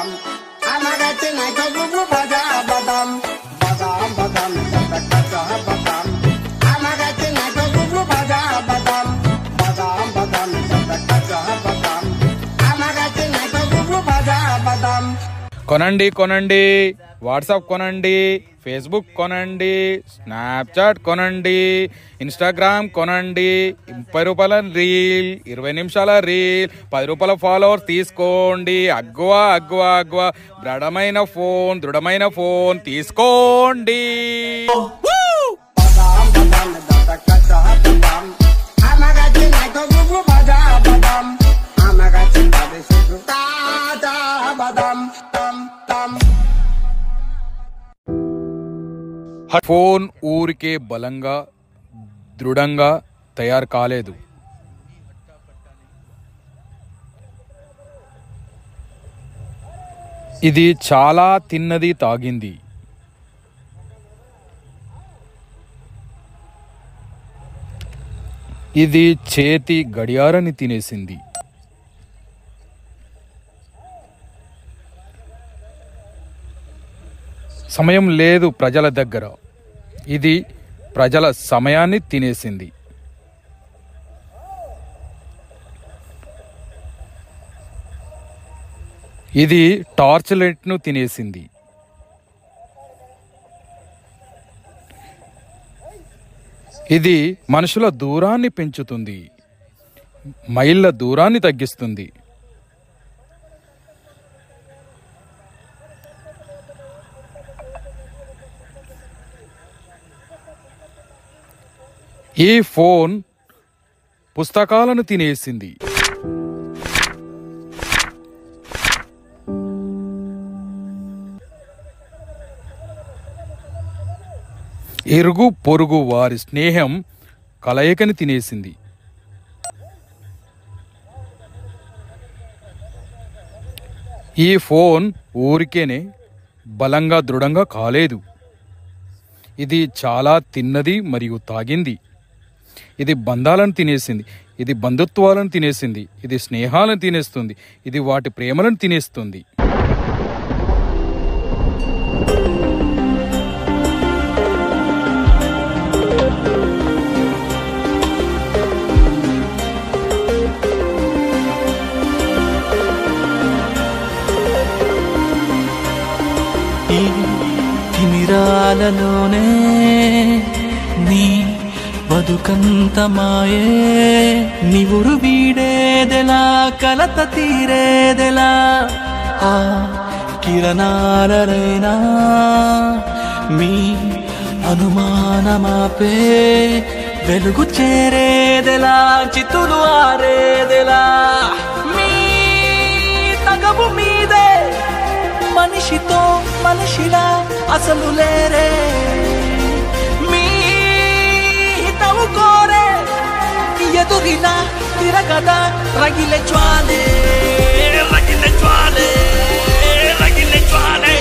badam. Amagati naiko bubu bada badam. Badam badam bada kacha badam. Amagati naiko bubu bada badam. Badam badam bada kacha badam. Amagati naiko bubu bada badam. కొనండి కొనండి WhatsApp కొనండి Facebook కొనండి Snapchat కొనండి Instagram కొనండి ముప్పై రూపాయల reel ఇరవై నిమిషాల రీల్ పది రూపాయల ఫాలోవర్స్ తీసుకోండి అగ్గువ అగ్గువ అగ్గువ దృఢమైన ఫోన్ దృఢమైన ఫోన్ తీసుకోండి Badam badam bada kacha badam. Amagati naiko bubu bada badam. Amagati bada shibu kacha badam. Tam tam. Phone ఊరికే బలంగా దృఢంగా తయారు కాలేదు ఇది చాలా తిన్నది తాగింది ఇది చేతి గడియారని తినేసింది సమయం లేదు ప్రజల దగ్గర ఇది ప్రజల సమయాన్ని తినేసింది ఇది టార్చ్ లైట్ను తినేసింది ఇది మనుషుల దూరాన్ని పెంచుతుంది మైళ్ళ దూరాన్ని తగ్గిస్తుంది ఈ ఫోన్ పుస్తకాలను తినేసింది ఇరుగు పొరుగు వారి స్నేహం కలయికని తినేసింది ఈ ఫోన్ ఊరికేనే బలంగా దృఢంగా కాలేదు ఇది చాలా తిన్నది మరియు తాగింది ఇది బంధాలను తినేసింది ఇది బంధుత్వాలను తినేసింది ఇది స్నేహాలను తినేస్తుంది ఇది వాటి ప్రేమలను తినేస్తుంది ఈ తిమిరాలలోనే నీ బతుకంత మాయే నివురు వీడేదెలా కలత తీరేదెలా ఆ కిరణాలరైనా మీ అనుమానమాపే వెలుగు చేరేదెలా చితులు ఆరేదెలా మీ తగవు మీదే మనిషితో మనిషిలా అసలు లేరే మీ హితవు కోరే ఎదురిన తిరగద రగిలే జ్వాలే రగిలే జ్వాలే రగిలే జ్వాలే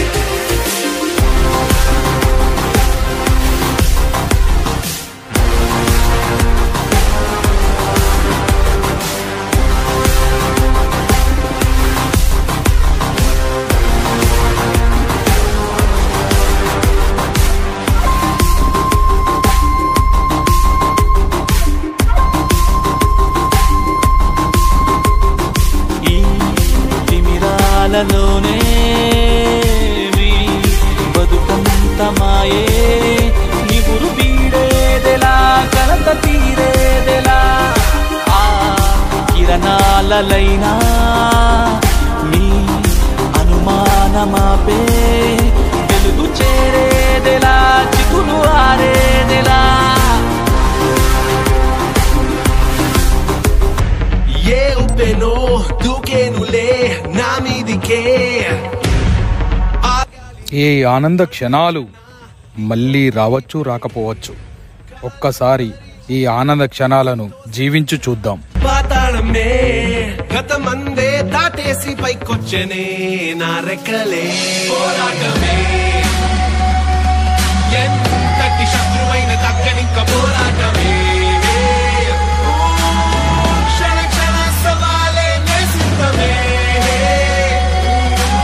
ఈ తిమిరాలలోనే మీ బతుకంత మాయే నివురు వీడేదెలా కలత తీరేదెలా ఆ కిరణాలలైనా మీ అనుమానమాపే వెలుగు చేరేదెలా చితులు ఆరేదెలా ఏ ఉప్పెనో దూకేనులే నా మీదికే ఈ ఆనంద క్షణాలు మళ్ళీ రావచ్చు రాకపోవచ్చు ఒక్కసారి ఈ ఆనంద క్షణాలను జీవించు చూద్దాం పాతాళమే గతమందే దాటేసి పైకొచ్చనే నా రెక్కలే పోరాటమే ఎంతటి శత్రువైన తగ్గనింక పోరాటమే ఊ, క్షణ క్షణ సవాలే నేసిద్దమే. ఊ,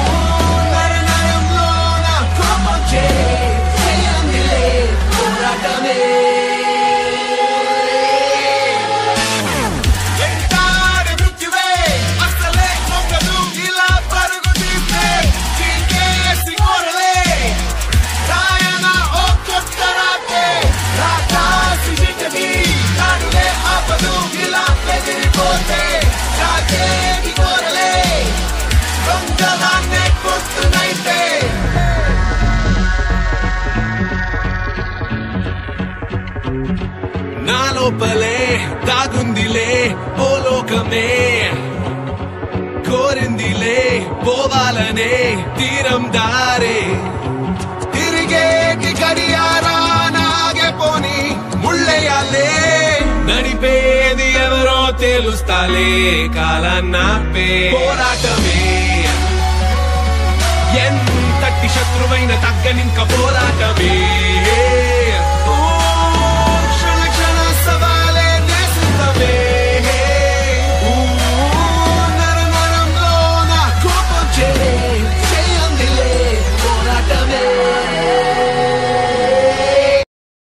కోరిందిలే పోవాలనే తీరం దారే తిరిగేటి గడియారా నాగే పోని ముళ్ళయ్యాలే నడిపేది ఎవరో తెలుస్తాలే కాలన్నాపే పోరాటమే ఎంతటి శత్రువైన తగ్గనింక